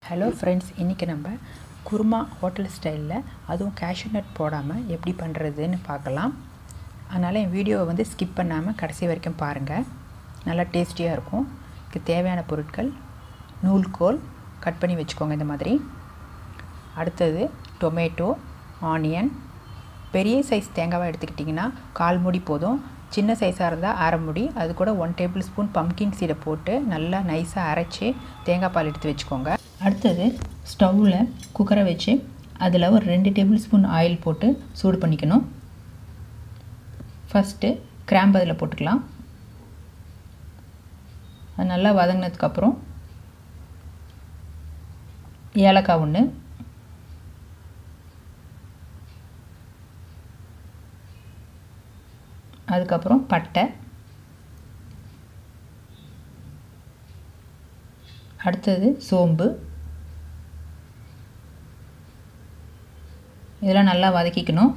hello friends இன்றைக்கி நம்ம kurma hotel ஸ்டைலில் அதுவும் கேஷ்யூ நட் போடாமல் எப்படி பண்ணுறதுன்னு பார்க்கலாம் அதனால் என் வீடியோவை வந்து ஸ்கிப் பண்ணாமல் கடைசி வரைக்கும் பாருங்கள் நல்லா டேஸ்டியாக இருக்கும் இதுக்கு தேவையான பொருட்கள் நூல்கோல் கட் பண்ணி வச்சுக்கோங்க இந்த மாதிரி அடுத்தது டொமேட்டோ ஆனியன் பெரிய சைஸ் தேங்காவை எடுத்துக்கிட்டிங்கன்னா கால் மூடி போதும் சின்ன சைஸாக இருந்தால் அரை முடி அது கூட ஒன் டேபிள் ஸ்பூன் பம்கின் சீடை போட்டு நல்லா நைஸாக அரைச்சி தேங்காய் பால் எடுத்து வச்சுக்கோங்க அடுத்தது ஸ்டவ்வில் குக்கரை வச்சு அதில் ஒரு ரெண்டு டேபிள் ஸ்பூன் ஆயில் போட்டு சூடு பண்ணிக்கணும் ஃபஸ்ட்டு கிராம்பு அதில் போட்டுக்கலாம் அது நல்லா வதங்கினதுக்கப்புறம் ஏலக்காய் ஒன்று அதுக்கப்புறம் பட்டை அடுத்தது சோம்பு இதெல்லாம் நல்லா வதக்கிக்கணும்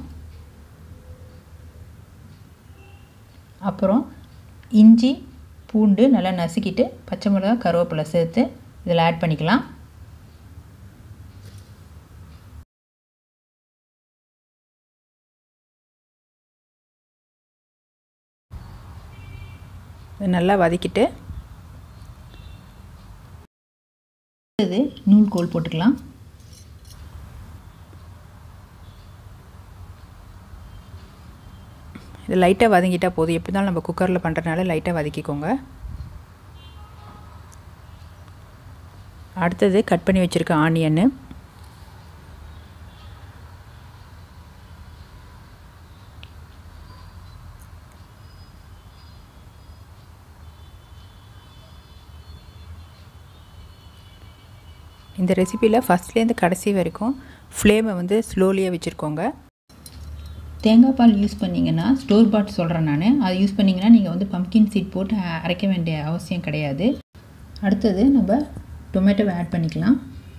அப்புறம் இஞ்சி பூண்டு நல்லா நசுக்கிட்டு பச்சை மிளகா கருவேப்பிலை சேர்த்து இதில் ஆட் பண்ணிக்கலாம் நல்லா வதக்கிட்டு இது நூல் கோல் போட்டுக்கலாம் இது லைட்டாக வதங்கிட்டால் போதும் எப்படி இருந்தாலும் நம்ம குக்கரில் பண்ணுறதுனால லைட்டாக வதக்கிக்கோங்க அடுத்தது கட் பண்ணி வச்சுருக்க ஆனியன்னு இந்த ரெசிப்பியில் ஃபஸ்ட்லேருந்து கடைசி வரைக்கும் ஃப்ளேமை வந்து ஸ்லோலியாக வச்சுருக்கோங்க தேங்காய் பால் யூஸ் பண்ணிங்கன்னா ஸ்டோர் பாட் சொல்கிறேன் நான் அதை யூஸ் பண்ணிங்கன்னா நீங்கள் வந்து பம்கின் சீட் போட்டு அரைக்க வேண்டிய அவசியம் கிடையாது அடுத்தது நம்ம டொமேட்டோவை ஆட் பண்ணிக்கலாம்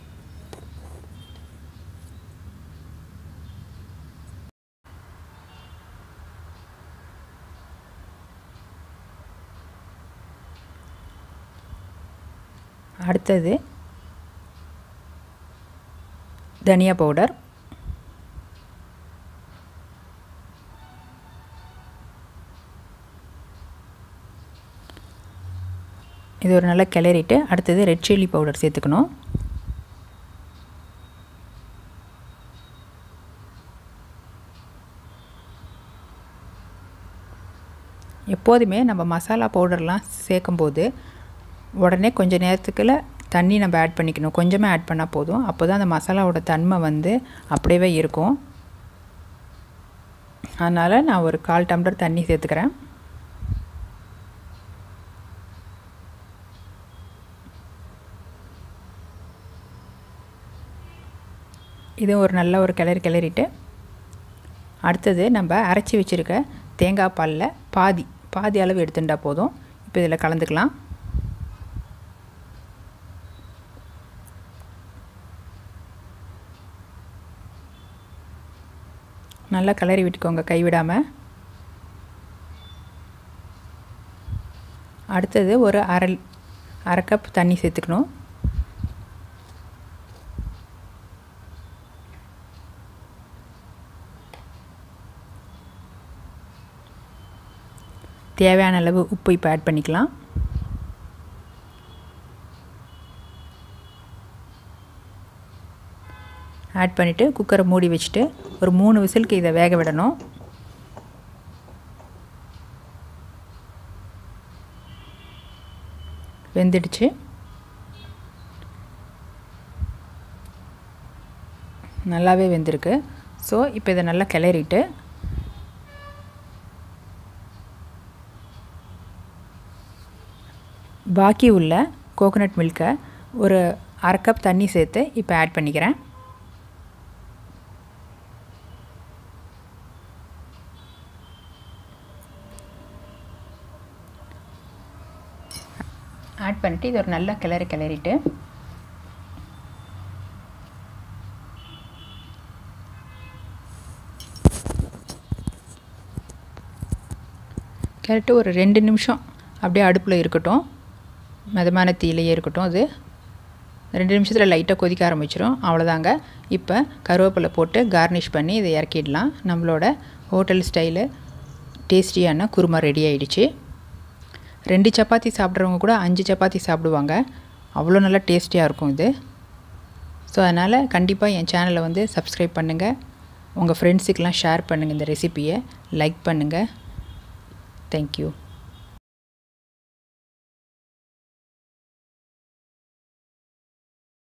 அடுத்தது தனியா பவுடர் இது ஒரு நல்லா கிளறிட்டு அடுத்தது ரெட் சில்லி பவுடர் சேர்த்துக்கணும் எப்போதுமே நம்ம மசாலா பவுடர்லாம் சேர்க்கும்போது உடனே கொஞ்சம் நேரத்துக்குள்ள தண்ணி நம்ம ஆட் பண்ணிக்கணும் கொஞ்சமாக ஆட் பண்ணால் போதும் அப்போ தான் அந்த மசாலாவோட தன்மை வந்து அப்படியே இருக்கும் அதனால் நான் ஒரு கால் டம்ளர் தண்ணி சேர்த்துக்கிறேன் இது ஒரு நல்ல ஒரு கிளறி கிளறிட்டு அடுத்தது நம்ம அரைச்சி வச்சுருக்க தேங்காய் பாலில் பாதி பாதி அளவு எடுத்துட்டா போதும் இப்போ இதில் கலந்துக்கலாம் நல்லா கிளறி விட்டுக்கோங்க கைவிடாமல் அடுத்தது ஒரு அரை அரை கப் தண்ணி சேர்த்துக்கணும் தேவையான அளவு உப்பு இப்போ ஆட் பண்ணிக்கலாம் ஆட் பண்ணிவிட்டு குக்கரை மூடி வச்சுட்டு ஒரு மூணு விசிலுக்கு இதை வேக விடணும் வெந்துடுச்சு நல்லாவே வெந்திருக்கு ஸோ இப்போ இதை நல்லா கிளறிட்டு பாக்கி உள்ள கோகோனட் மில்கை ஒரு அரை கப் தண்ணி சேர்த்து இப்போ ஆட் பண்ணிக்கிறேன் ஆட் பண்ணிவிட்டு இது ஒரு நல்ல கிளறி கிளறிட்டு கிளறிட்டு ஒரு ரெண்டு நிமிஷம் அப்படியே அடுப்பில் இருக்கட்டும் மிதமான தீயிலையே இருக்கட்டும் அது ரெண்டு நிமிஷத்தில் லைட்டாக கொதிக்க ஆரம்பிச்சிடும் அவ்வளோதாங்க இப்போ கருவேப்பிலை போட்டு கார்னிஷ் பண்ணி இதை இறக்கிடலாம் நம்மளோட ஹோட்டல் ஸ்டைலு டேஸ்டியான குருமா ரெடி ஆகிடுச்சு ரெண்டு சப்பாத்தி சாப்பிட்றவங்க கூட அஞ்சு சப்பாத்தி சாப்பிடுவாங்க அவ்வளோ நல்லா டேஸ்டியாக இருக்கும் இது ஸோ அதனால் கண்டிப்பாக என் சேனலை வந்து சப்ஸ்கிரைப் பண்ணுங்கள் உங்கள் ஃப்ரெண்ட்ஸுக்கெலாம் ஷேர் பண்ணுங்கள் இந்த ரெசிப்பியை லைக் பண்ணுங்கள் தேங்க்யூ